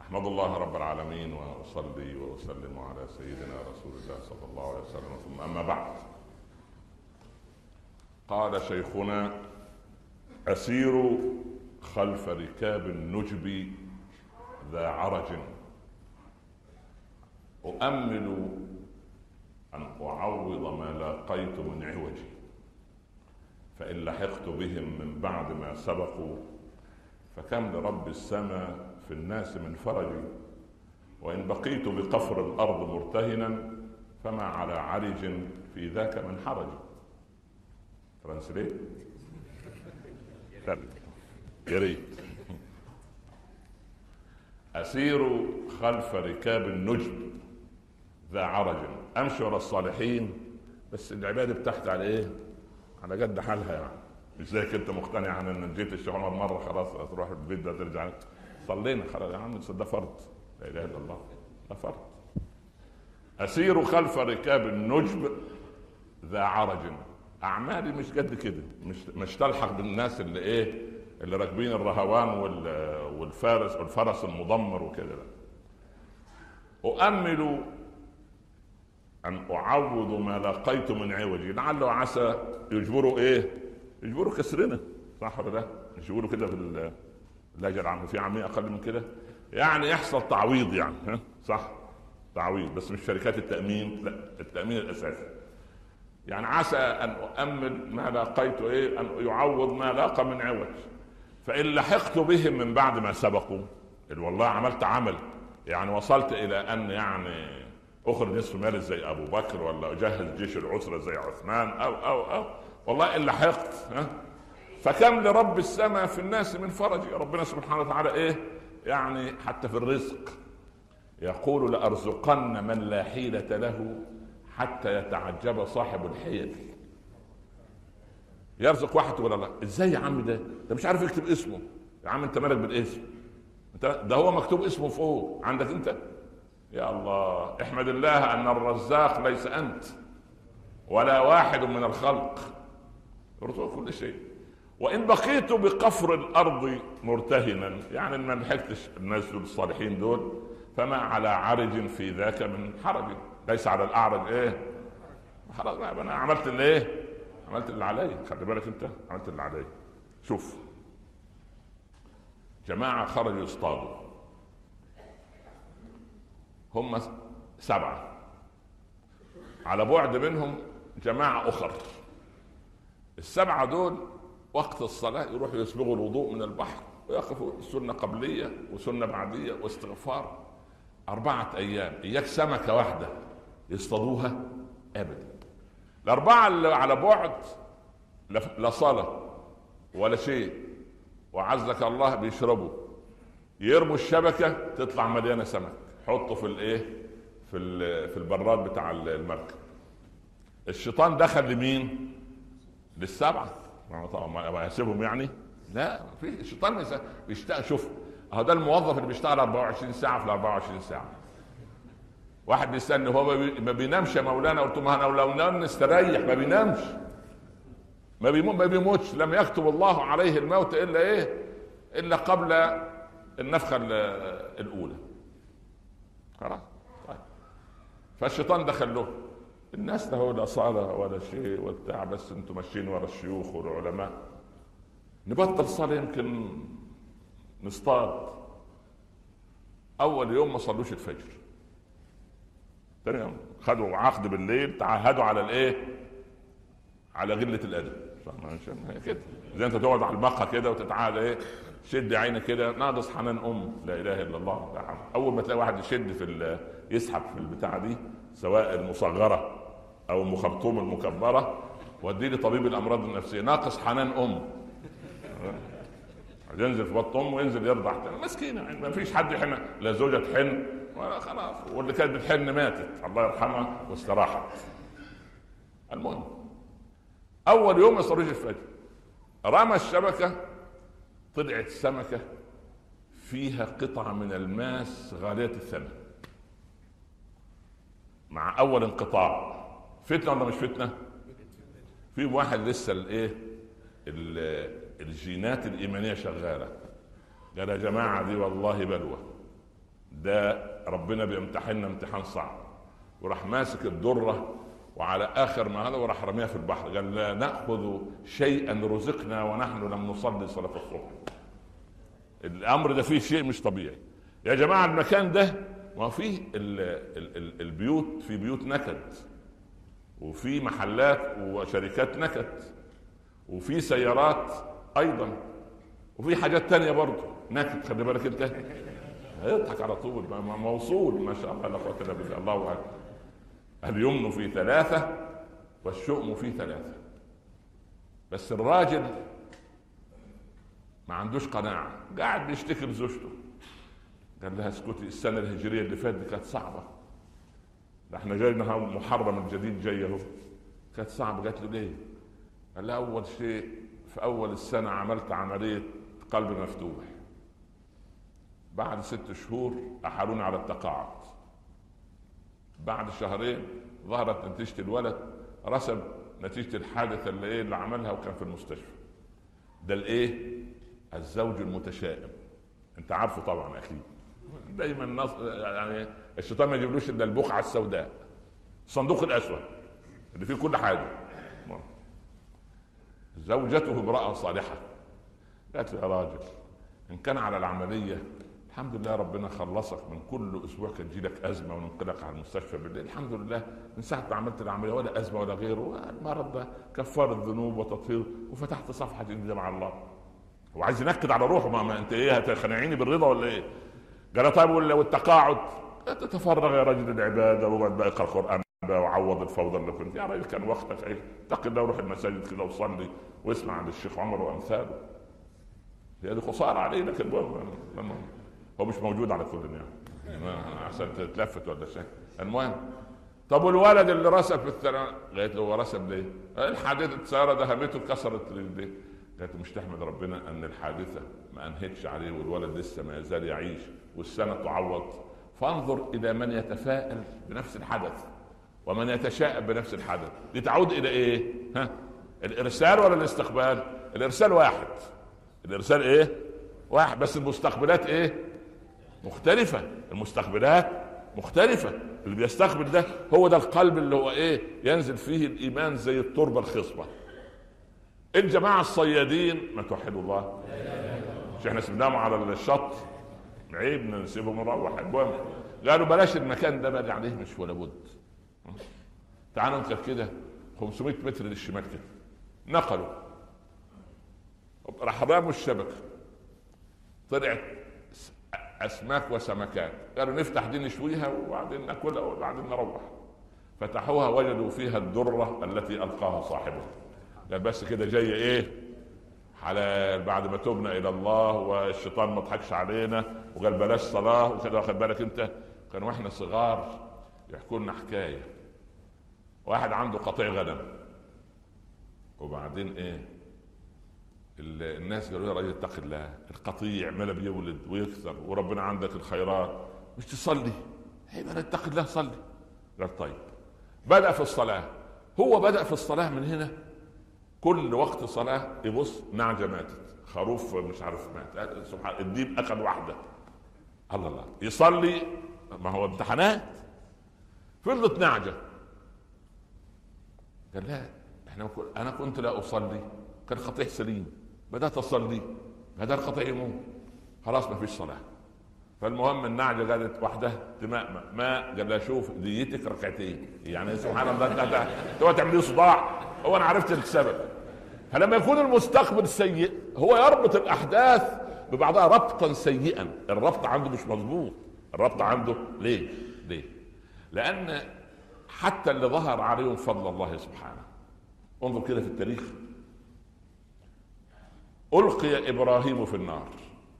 احمد الله رب العالمين واصلي واسلم على سيدنا رسول الله صلى الله عليه وسلم ثم اما بعد قال شيخنا اسير خلف ركاب النجب ذا عرج اؤمل ان اعوض ما لاقيت من عوجي فان لحقت بهم من بعد ما سبقوا فكم لرب السماء في الناس من فرج وإن بقيت بقفر الأرض مرتهنا فما على عرج في ذاك من حرج ترانسليت يا ريت أسير خلف ركاب النجب ذا عرج أمشي ورا الصالحين بس العبادة بتاعتي على إيه؟ على قد حالها يعني مش زيك انت مقتنع ان جيت الشغل مره خلاص تروح البيت ده ترجع صلينا خلاص يا عم ده فرض لا اله الا الله ده فرض اسير خلف ركاب النجب ذا عرج اعمالي مش قد كده مش مش تلحق بالناس اللي ايه اللي راكبين الرهوان والفارس والفرس المضمر وكده لا اؤمل ان اعوض ما لقيت من عوجي لعله عسى يجبروا ايه يجبروا كسرنا صح ولا لا؟ مش يقولوا كده في اللهجه العامه في عاميه اقل من كده يعني يحصل تعويض يعني ها صح تعويض بس مش شركات التامين لا التامين الاساسي يعني عسى ان اؤمن ما لاقيت ايه ان يعوض ما لاقى من عوج فان لحقت بهم من بعد ما سبقوا والله عملت عمل يعني وصلت الى ان يعني اخرج نصف مالي زي ابو بكر ولا اجهز جيش العسره زي عثمان او او او والله ان لحقت ها فكم لرب السماء في الناس من فرج ربنا سبحانه وتعالى ايه يعني حتى في الرزق يقول لأرزقن من لا حيلة له حتى يتعجب صاحب الحيل يرزق واحد ولا لا ازاي يا عم ده ده مش عارف يكتب اسمه يا عم انت مالك بالاسم انت ده هو مكتوب اسمه فوق عندك انت يا الله احمد الله ان الرزاق ليس انت ولا واحد من الخلق يرزق كل شيء وان بقيت بقفر الارض مرتهنا يعني ما لحقتش الناس دول الصالحين دول فما على عرج في ذاك من حرج ليس على الاعرج ايه خلاص انا عملت اللي ايه عملت اللي علي خلي بالك انت عملت اللي علي شوف جماعه خرجوا يصطادوا هم سبعه على بعد منهم جماعه اخر السبعه دول وقت الصلاة يروحوا يسبغوا الوضوء من البحر ويقفوا سنة قبلية وسنة بعدية واستغفار أربعة أيام إياك سمكة واحدة يصطادوها أبدا الأربعة اللي على بعد لا صلاة ولا شيء وعزك الله بيشربوا يرموا الشبكة تطلع مليانة سمك حطوا في الايه في في البراد بتاع المركب الشيطان دخل لمين للسبعه طبعا ما يسيبهم يعني لا في الشيطان بيشتغل شوف اهو ده الموظف اللي بيشتغل 24 ساعه في ال 24 ساعه واحد بيستنى هو ما بينامش يا مولانا قلت له انا لو نام نستريح ما بينامش ما بيموت ما بيموتش لم يكتب الله عليه الموت الا ايه الا قبل النفخه الاولى خلاص طيب فالشيطان دخل له الناس له لا صلاة ولا شيء وبتاع بس انتم ماشيين ورا الشيوخ والعلماء نبطل صلاة يمكن نصطاد أول يوم ما صلوش الفجر ثاني يوم خدوا عقد بالليل تعهدوا على الايه؟ على غلة الأدب هي كده زي انت تقعد على المقهى كده وتتعالى ايه؟ شد عينك كده ناقص حنان ام لا اله الا الله اول ما تلاقي واحد يشد في يسحب في البتاعه دي سواء المصغره او المخرطوم المكبره ودي لي طبيب الامراض النفسيه ناقص حنان ام ينزل في بطن امه وينزل يرضع مسكينه يعني ما فيش حد يحن لا زوجه تحن ولا خلاص واللي كانت بتحن ماتت الله يرحمها واستراحت المهم اول يوم ما صلوش الفجر رمى الشبكه طلعت سمكه فيها قطعه من الماس غاليه الثمن مع اول انقطاع فتنه ولا مش فتنه؟ في واحد لسه الايه؟ الجينات الايمانيه شغاله قال يا جماعه دي والله بلوى ده ربنا بيمتحننا امتحان صعب وراح ماسك الدره وعلى اخر ما هذا وراح رميها في البحر قال لا ناخذ شيئا رزقنا ونحن لم نصلي صلاه الصبح الامر ده فيه شيء مش طبيعي يا جماعه المكان ده ما فيه البيوت في بيوت نكد وفي محلات وشركات نكد وفي سيارات ايضا وفي حاجات تانية برضه نكد خلي بالك انت هيضحك على طول موصول ما شاء الله لا قوه الا بالله الله اكبر اليمن في ثلاثه والشؤم في ثلاثه بس الراجل ما عندوش قناعه قاعد بيشتكي لزوجته قال لها اسكتي السنه الهجريه اللي فاتت كانت صعبه ده احنا جاينا محرم الجديد جاي اهو كانت صعبه قالت له ليه؟ قال لها اول شيء في اول السنه عملت عمليه قلب مفتوح بعد ست شهور احالوني على التقاعد بعد شهرين ظهرت نتيجه الولد رسم نتيجه الحادثه اللي ايه اللي عملها وكان في المستشفى ده الايه الزوج المتشائم انت عارفه طبعا اكيد دايما نص... يعني الشيطان ما يجيبلوش الا البقعه السوداء الصندوق الاسود اللي فيه كل حاجه زوجته امراه صالحه قالت له يا راجل ان كان على العمليه الحمد لله ربنا خلصك من كل اسبوع كان تجي لك ازمه وننقلك على المستشفى بالليل الحمد لله من ساعه ما عملت العمليه ولا ازمه ولا غيره المرض ده كفاره ذنوب وتطهير وفتحت صفحه جديده مع الله هو عايز ينكد على روحه ما, ما انت ايه هتخنعيني بالرضا ولا ايه؟ قال طيب والتقاعد تتفرغ يا رجل العباده واقعد بقى اقرا القران وعوض الفوضى اللي كنت يا راجل كان وقتك ايه اتق الله وروح المساجد كده وصلي واسمع عن الشيخ عمر وامثاله هذه خساره عليه لكن هو مش موجود على كل يعني عشان تتلفت ولا شيء المهم طب والولد اللي رسب في الثانوية قالت له هو رسب ليه؟ الحادثة السيارة دهمته كسرت رجليه قالت مش تحمد ربنا ان الحادثة ما انهتش عليه والولد لسه ما يزال يعيش والسنة تعوض فانظر الى من يتفائل بنفس الحدث ومن يتشائم بنفس الحدث لتعود الى ايه؟ ها؟ الارسال ولا الاستقبال؟ الارسال واحد الارسال ايه؟ واحد بس المستقبلات ايه؟ مختلفة المستقبلات مختلفة اللي بيستقبل ده هو ده القلب اللي هو ايه ينزل فيه الايمان زي التربة الخصبة الجماعة الصيادين ما توحدوا الله مش احنا سبناهم على الشط عيب نسيبهم نروح المهم قالوا بلاش المكان ده بقى عليه مش ولا بد تعالوا انت كده 500 متر للشمال كده نقلوا راح رموا الشبكه طلعت اسماك وسمكات قالوا نفتح دي نشويها وبعدين ناكلها وبعدين نروح فتحوها وجدوا فيها الدره التي القاها صاحبها قال بس كده جاي ايه حلال بعد ما تبنا الى الله والشيطان ما ضحكش علينا وقال بلاش صلاه وكده واخد بالك انت كان واحنا صغار يحكوا لنا حكايه واحد عنده قطيع غنم وبعدين ايه الناس قالوا يا راجل اتق الله القطيع ملا بيولد ويكثر وربنا عندك الخيرات مش تصلي هيبقى اتق الله صلي قال طيب بدا في الصلاه هو بدا في الصلاه من هنا كل وقت صلاه يبص نعجه ماتت خروف مش عارف مات سبحان الديب اخذ واحده الله الله يصلي ما هو امتحانات فضلت نعجه قال لا احنا انا كنت لا اصلي كان قطيع سليم بدات اصلي هذا القطيع يموت خلاص ما فيش صلاه فالمهم النعجه قالت وحدها تماء ما قال لها شوف ديتك ركعتين يعني سبحان الله انت تقعد تعملي صداع هو انا عرفت السبب فلما يكون المستقبل سيء هو يربط الاحداث ببعضها ربطا سيئا الربط عنده مش مظبوط الربط عنده ليه ليه لان حتى اللي ظهر عليهم فضل الله سبحانه انظر كده في التاريخ القي ابراهيم في النار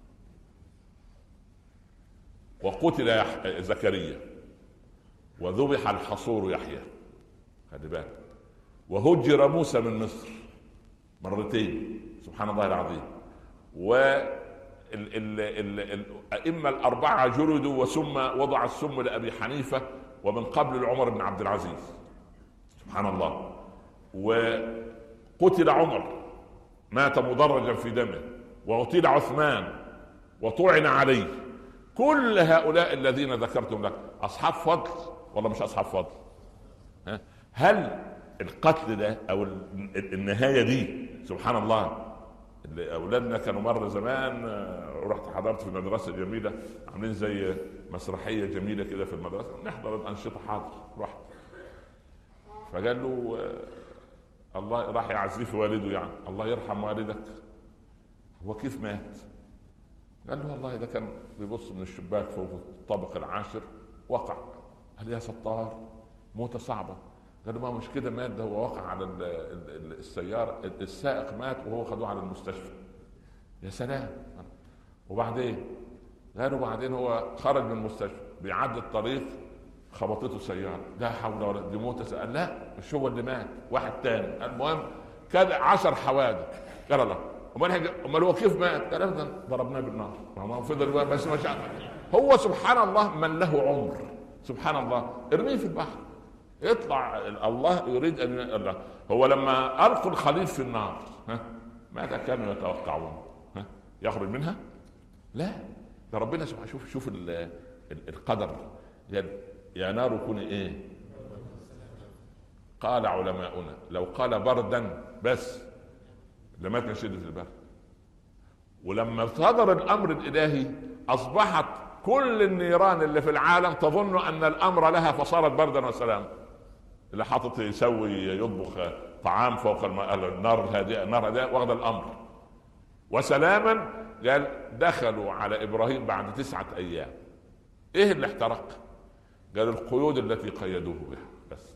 وقتل زكريا وذبح الحصور يحيى خلي بالك وهجر موسى من مصر مرتين سبحان الله العظيم و الأئمة الأربعة جلدوا وثم وضع السم لأبي حنيفة ومن قبل لعمر بن عبد العزيز سبحان الله وقتل عمر مات مدرجا في دمه واغتيل عثمان وطعن عليه كل هؤلاء الذين ذكرتم لك اصحاب فضل ولا مش اصحاب فضل ها؟ هل القتل ده او النهايه دي سبحان الله اللي اولادنا كانوا مره زمان آه، رحت حضرت في مدرسه جميله عاملين زي مسرحيه جميله كده في المدرسه نحضر الانشطه حاضر رحت فقال له آه، الله راح يعزيه في والده يعني الله يرحم والدك هو كيف مات؟ قال له والله ده كان بيبص من الشباك فوق الطابق العاشر وقع قال يا ستار موتة صعبة قال له ما مش كده مات ده هو وقع على السيارة السائق مات وهو خدوه على المستشفى يا سلام وبعدين قالوا بعدين هو خرج من المستشفى بيعدي الطريق خبطته سيارة لا حول ولا دي موتة قال لا مش هو اللي مات واحد تاني المهم كان عشر حوادث قال الله امال امال هو كيف مات؟ قال ابدا ضربناه بالنار ما فضل بس ما شاء هو سبحان الله من له عمر سبحان الله ارميه في البحر يطلع الله يريد ان الله هو لما القوا الخليل في النار ها ماذا كانوا يتوقعون؟ ها يخرج منها؟ لا ده ربنا سبحانه شوف شوف القدر يا نار كوني ايه؟ قال علماؤنا لو قال بردا بس لمات من شده البرد ولما صدر الامر الالهي اصبحت كل النيران اللي في العالم تظن ان الامر لها فصارت بردا وسلاما اللي حاطط يسوي يطبخ طعام فوق النار الهادئه النار هادئه واخذ الامر وسلاما قال دخلوا على ابراهيم بعد تسعه ايام ايه اللي احترق؟ قال القيود التي قيدوه بها بس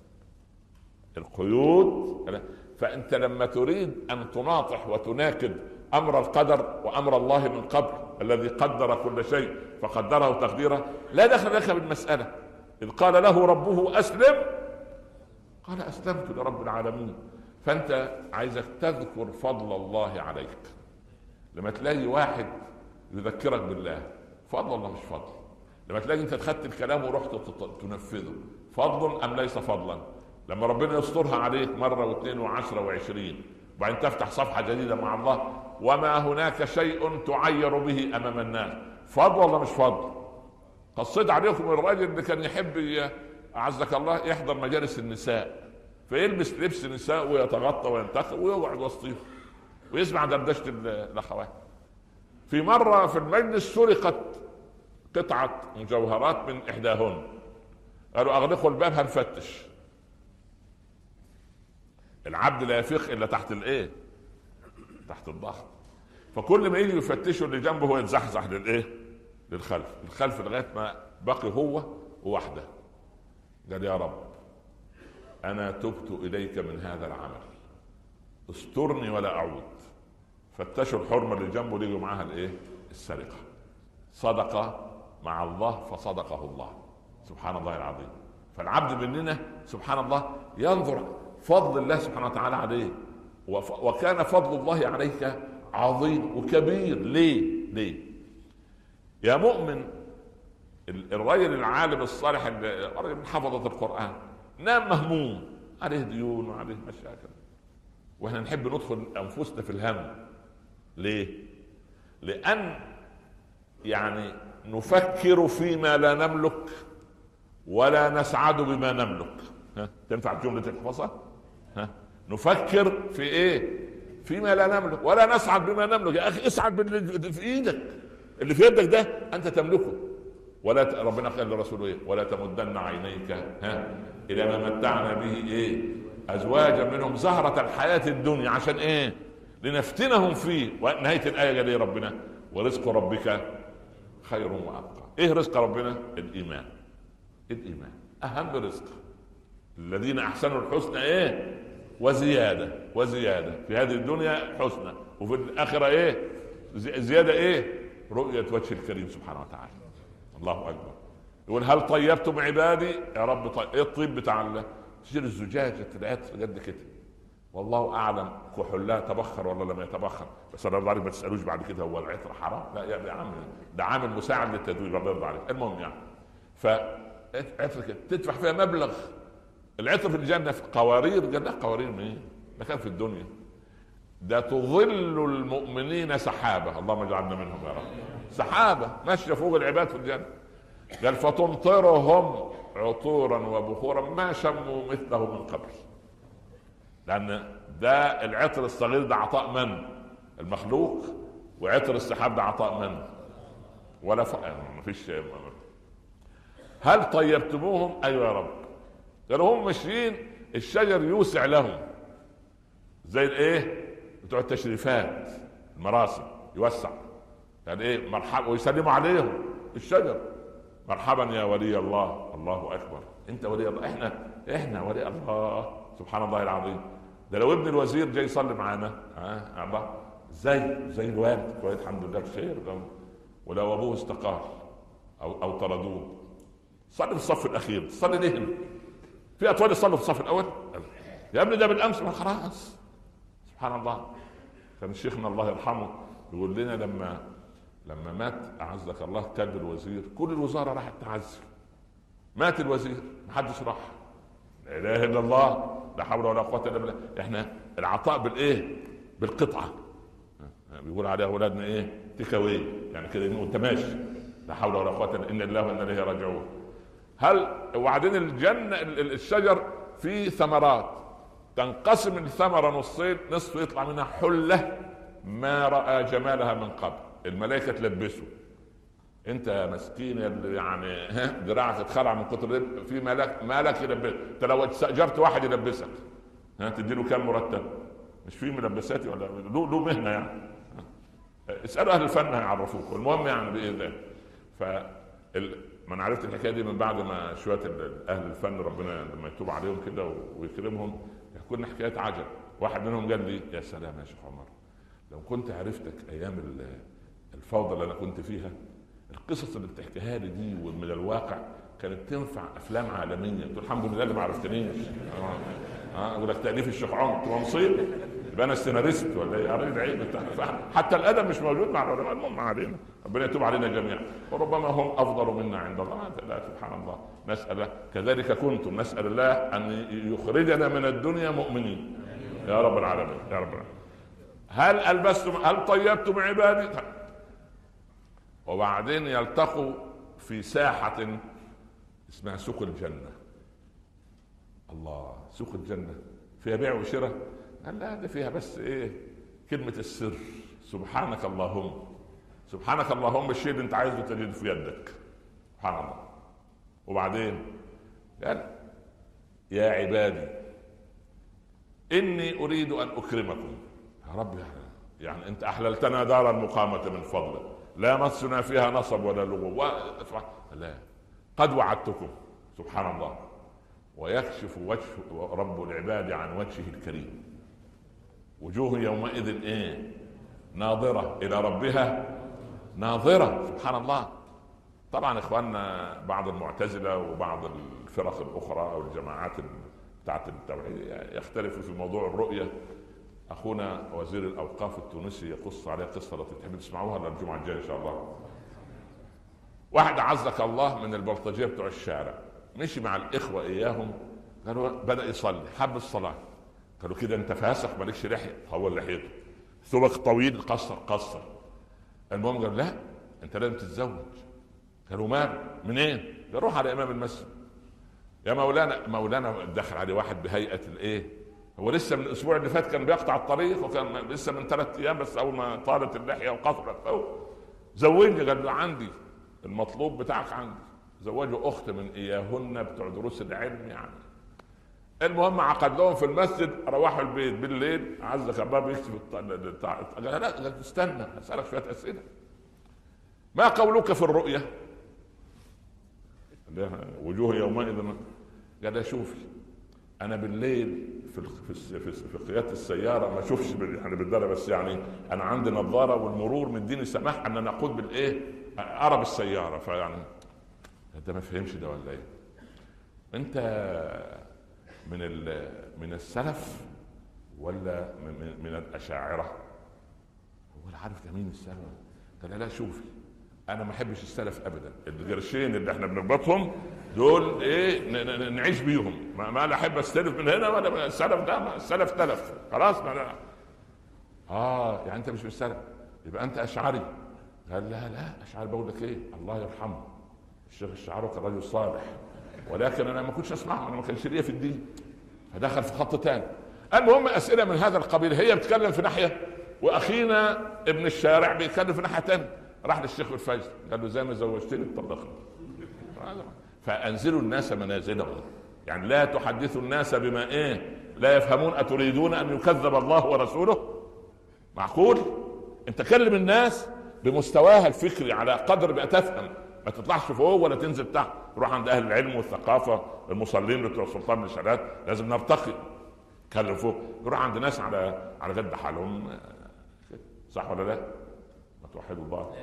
القيود فانت لما تريد ان تناطح وتناكد امر القدر وامر الله من قبل الذي قدر كل شيء فقدره تقديره لا دخل لك بالمساله اذ قال له ربه اسلم قال اسلمت لرب العالمين فانت عايزك تذكر فضل الله عليك لما تلاقي واحد يذكرك بالله فضل الله مش فضل لما تلاقي انت خدت الكلام ورحت تنفذه فضل ام ليس فضلا لما ربنا يسترها عليك مره واثنين وعشره وعشرين وبعدين تفتح صفحه جديده مع الله وما هناك شيء تعير به امام الناس فضل ولا مش فضل قصيت عليكم الراجل اللي كان يحب اعزك الله يحضر مجالس النساء فيلبس لبس نساء ويتغطى وينتخب ويقعد وسطهم ويسمع دردشه الاخوات في مره في المجلس سرقت قطعه مجوهرات من احداهن قالوا اغلقوا الباب هنفتش العبد لا يفيق الا تحت الايه تحت الضغط فكل ما يجي يفتشوا اللي جنبه هو يتزحزح للايه للخلف الخلف لغايه ما بقي هو ووحده قال يا رب انا تبت اليك من هذا العمل استرني ولا اعود فتشوا الحرمه اللي جنبه لقوا معاها الايه السرقه صدق مع الله فصدقه الله سبحان الله العظيم فالعبد مننا سبحان الله ينظر فضل الله سبحانه وتعالى عليه وكان فضل الله عليك عظيم وكبير ليه ليه يا مؤمن الرجل العالم الصالح الرجل من حفظة القرآن نام مهموم عليه ديون وعليه مشاكل واحنا نحب ندخل انفسنا في الهم ليه؟ لأن يعني نفكر فيما لا نملك ولا نسعد بما نملك ها تنفع جملة الحفظة؟ ها نفكر في ايه فيما لا نملك ولا نسعد بما نملك يا اخي اسعد باللي في ايدك اللي في يدك ده انت تملكه ولا ت... ربنا قال لرسوله ايه ولا تمدن عينيك ها الى ما متعنا به ايه ازواجا منهم زهرة الحياة الدنيا عشان ايه لنفتنهم فيه ونهاية الآية قال ايه ربنا ورزق ربك خير وأبقى ايه رزق ربنا الإيمان الإيمان أهم رزق الذين احسنوا الحسنى ايه وزياده وزياده في هذه الدنيا حسنى وفي الاخره ايه زياده ايه رؤيه وجه الكريم سبحانه وتعالى الله اكبر يقول هل طيبتم عبادي يا رب طيب ايه الطيب بتاع تشيل الزجاجه العطر قد كده والله اعلم كحولها تبخر ولا لم يتبخر بس انا يرضى عليك ما تسالوش بعد كده هو العطر حرام لا يا عم ده عامل مساعد للتدوير الله يرضى عليك المهم يعني ف عطر كده تدفع فيها مبلغ العطر في الجنه في قوارير قال لا قوارير مين؟ ده كان في الدنيا ده تظل المؤمنين سحابه اللهم اجعلنا منهم يا رب سحابه ماشيه فوق العباد في الجنه قال فتمطرهم عطورا وبخورا ما شموا مثله من قبل لان ده العطر الصغير ده عطاء من المخلوق وعطر السحاب ده عطاء من ولا ف... ما فيش هل طيبتموهم ايوه يا رب قالوا هم ماشيين الشجر يوسع لهم زي الايه بتوع التشريفات المراسم يوسع يعني ايه مرحبا ويسلموا عليهم الشجر مرحبا يا ولي الله الله اكبر انت ولي الله احنا احنا ولي الله سبحان الله العظيم ده لو ابن الوزير جاي يصلي معانا ها الله زي زي الوالد كويس الحمد لله بخير ولو ابوه استقال او او طردوه صلي في الصف الاخير صلي ليه في اطفال يصلوا في الصف الاول يا ابني ده بالامس ما خلاص سبحان الله كان شيخنا الله يرحمه يقول لنا لما لما مات اعزك الله كلب الوزير كل الوزاره راحت تعزل مات الوزير ما حدش راح لا اله الا الله لا حول ولا قوه الا بالله احنا العطاء بالايه بالقطعه بيقول عليها اولادنا ايه تيك يعني كده وانت ماشي لا حول ولا قوه الا ان الله وانا اليه راجعون هل وبعدين الجنه الشجر فيه ثمرات تنقسم الثمره نصين نصف يطلع منها حله ما راى جمالها من قبل الملائكه تلبسه انت يا مسكين يعني ذراعك اتخلع من كتر في ملك مالك يلبسك انت لو استاجرت واحد يلبسك ها تدي له كام مرتب مش في ملبساتي ولا له له مهنه يعني اسالوا اهل الفن هيعرفوك المهم يعني بايه ذلك ف ما انا عرفت الحكايه دي من بعد ما شويه اهل الفن ربنا لما يتوب عليهم كده ويكرمهم يحكوا لنا حكايات عجب واحد منهم قال لي يا سلام يا شيخ عمر لو كنت عرفتك ايام الفوضى اللي انا كنت فيها القصص اللي بتحكيها لي دي ومن الواقع كانت تنفع افلام عالميه قلت الحمد لله اللي ما عرفتنيش اه اه اقول لك تاليف الشيخ عمر تبقى مصيبه يبقى انا سيناريست ولا ايه قريت عيب حتى الادب مش موجود مع العلماء المهم علينا ربنا يتوب علينا جميعا وربما هم افضل منا عند الله لا سبحان الله نسال كذلك كنتم نسال الله ان يخرجنا من الدنيا مؤمنين يا رب العالمين يا رب العالمين هل البستم هل طيبتم عبادي وبعدين يلتقوا في ساحة اسمها سوق الجنة الله سوق الجنة فيها بيع وشراء قال لا ده فيها بس ايه كلمة السر سبحانك اللهم سبحانك اللهم الشيء اللي انت عايزه تجده في يدك سبحان الله وبعدين قال يا عبادي اني اريد ان اكرمكم يا رب يعني, يعني انت احللتنا دار المقامة من فضلك لا مسنا فيها نصب ولا لغو لا قد وعدتكم سبحان الله ويكشف وجه رب العباد عن وجهه الكريم وجوه يومئذ ايه ناظرة إلى ربها ناظرة سبحان الله طبعا اخواننا بعض المعتزلة وبعض الفرق الأخرى أو الجماعات بتاعت التوحيد يختلفوا في موضوع الرؤية اخونا وزير الاوقاف التونسي يقص عليه قصه لو تحب تسمعوها الجمعه الجايه ان شاء الله واحد عزك الله من البلطجيه بتوع الشارع مشي مع الاخوه اياهم قالوا بدا يصلي حب الصلاه قالوا كده انت فاسق مالكش لحيه طول لحيته ثوبك طويل قصر قصر المهم قال لا انت لازم تتزوج قالوا مال منين؟ قال روح على امام المسجد يا مولانا مولانا دخل عليه واحد بهيئه الايه هو لسه من الاسبوع اللي فات كان بيقطع الطريق وكان لسه من ثلاث ايام بس اول ما طالت اللحيه وقصرت زوجني قال له عندي المطلوب بتاعك عندي زوجوا اخت من اياهن بتوع دروس العلم يعني المهم عقد لهم في المسجد روحوا البيت بالليل عزك الله بيكتب قال لا قال استنى اسالك شويه اسئله ما قولك في الرؤيه وجوه يومئذ قال شوفي انا بالليل في في في قياده السياره ما اشوفش يعني بالدرجه بس يعني انا عندي نظاره والمرور مديني سماح ان انا اقود بالايه ارى بالسياره فيعني انت ما فهمش ده ولا ايه انت من من السلف ولا من, من الاشاعره هو عارف ده مين السلف قال لا شوفي انا ما احبش السلف ابدا القرشين اللي احنا بنقبضهم دول ايه نعيش بيهم ما, ما لا احب استلف من هنا ولا السلف ده السلف تلف خلاص ما لا. اه يعني انت مش من السلف يبقى انت اشعري قال لا لا مش عارف بقول لك ايه الله يرحمه الشيخ الشعراوي كان رجل صالح ولكن انا ما كنتش اسمعه انا ما كانش ليا في الدين فدخل في خط تاني المهم اسئله من هذا القبيل هي بتتكلم في ناحيه واخينا ابن الشارع بيتكلم في ناحيه تانية راح للشيخ الفايز قال له زي ما زوجتني طلقني فانزلوا الناس منازلهم يعني لا تحدثوا الناس بما ايه لا يفهمون اتريدون ان يكذب الله ورسوله معقول انت كلم الناس بمستواها الفكري على قدر ما تفهم ما تطلعش فوق ولا تنزل تحت روح عند اهل العلم والثقافه المصلين بتوع السلطان بن شلات لازم نرتقي كلم فوق يروح عند ناس على على قد حالهم صح ولا لا؟ ما توحدوا الله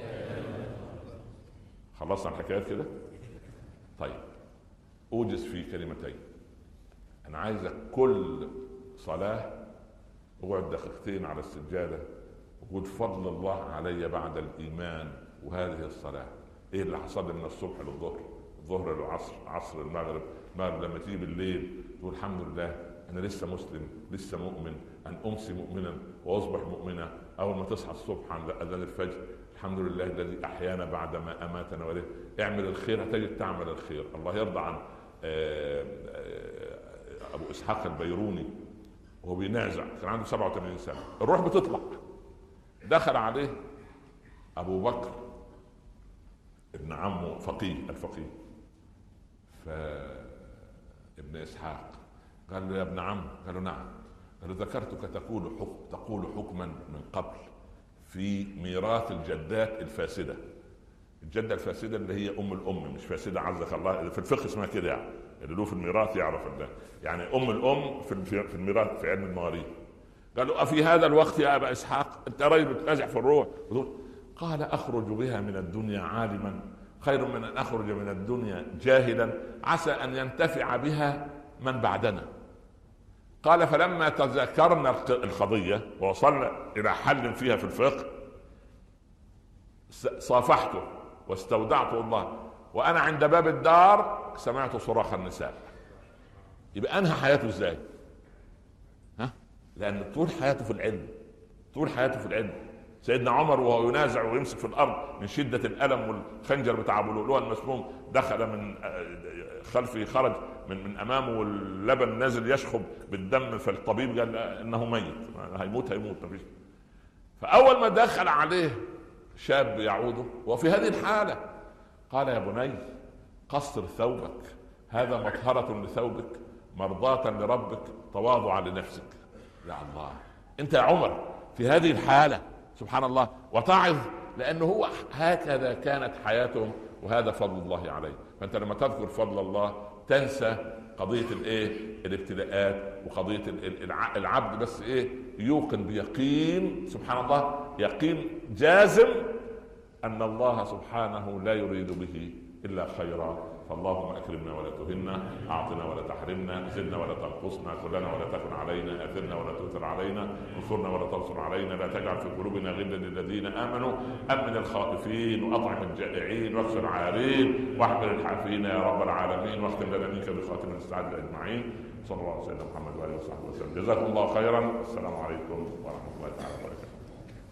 خلصنا الحكايات كده طيب اوجز في كلمتين انا عايزك كل صلاه اقعد دقيقتين على السجاده وقول فضل الله علي بعد الايمان وهذه الصلاه ايه اللي حصل لي من الصبح للظهر الظهر للعصر عصر المغرب المغرب لما تيجي بالليل تقول الحمد لله انا لسه مسلم لسه مؤمن ان امسي مؤمنا واصبح مؤمنا اول ما تصحى الصبح عند اذان الفجر الحمد لله الذي احيانا بعد ما اماتنا وليه اعمل الخير هتجد تعمل الخير الله يرضى عن آه، آه، ابو اسحاق البيروني وهو بينازع كان عنده 87 سنه الروح بتطلع دخل عليه ابو بكر ابن عمه فقيه الفقيه فابن اسحاق قال له يا ابن عم قال له نعم قال له ذكرتك تقول حكم تقول حكما من قبل في ميراث الجدات الفاسده الجده الفاسده اللي هي ام الام مش فاسده عزك الله في الفقه اسمها كده يعني اللي له في الميراث يعرف ده يعني ام الام في في الميراث في علم المواريث قالوا أفي هذا الوقت يا أبا إسحاق أنت رجل بتنازع في الروح قال أخرج بها من الدنيا عالما خير من أن أخرج من الدنيا جاهلا عسى أن ينتفع بها من بعدنا قال فلما تذكرنا القضية ووصلنا إلى حل فيها في الفقه صافحته واستودعت الله وأنا عند باب الدار سمعت صراخ النساء يبقى أنهى حياته إزاي؟ ها؟ لأن طول حياته في العلم طول حياته في العلم سيدنا عمر وهو ينازع ويمسك في الارض من شده الالم والخنجر بتاع ابو لؤلؤه المسموم دخل من خلفه خرج من من امامه واللبن نازل يشخب بالدم فالطبيب قال انه ميت هيموت هيموت مفيش فاول ما دخل عليه شاب يعوده وفي هذه الحاله قال يا بني قصر ثوبك هذا مطهرة لثوبك مرضاة لربك تواضعا لنفسك يا الله انت يا عمر في هذه الحالة سبحان الله وتعظ لانه هو هكذا كانت حياتهم وهذا فضل الله عليه فانت لما تذكر فضل الله تنسى قضيه الايه الابتلاءات وقضيه العبد بس ايه يوقن بيقين سبحان الله يقين جازم ان الله سبحانه لا يريد به الا خيرا فاللهم اكرمنا ولا تهنا اعطنا ولا تحرمنا زدنا ولا تنقصنا كلنا ولا تكن علينا اثرنا ولا تؤثر علينا انصرنا ولا تنصر علينا لا تجعل في قلوبنا غلا للذين امنوا امن الخائفين واطعم الجائعين واكسر العارين واحمل الحافين يا رب العالمين واختم لنا منك بخاتم السعاده اجمعين صلى الله عليه وسلم محمد واله وصحبه وسلم جزاكم الله خيرا السلام عليكم ورحمه الله تعالى وبركاته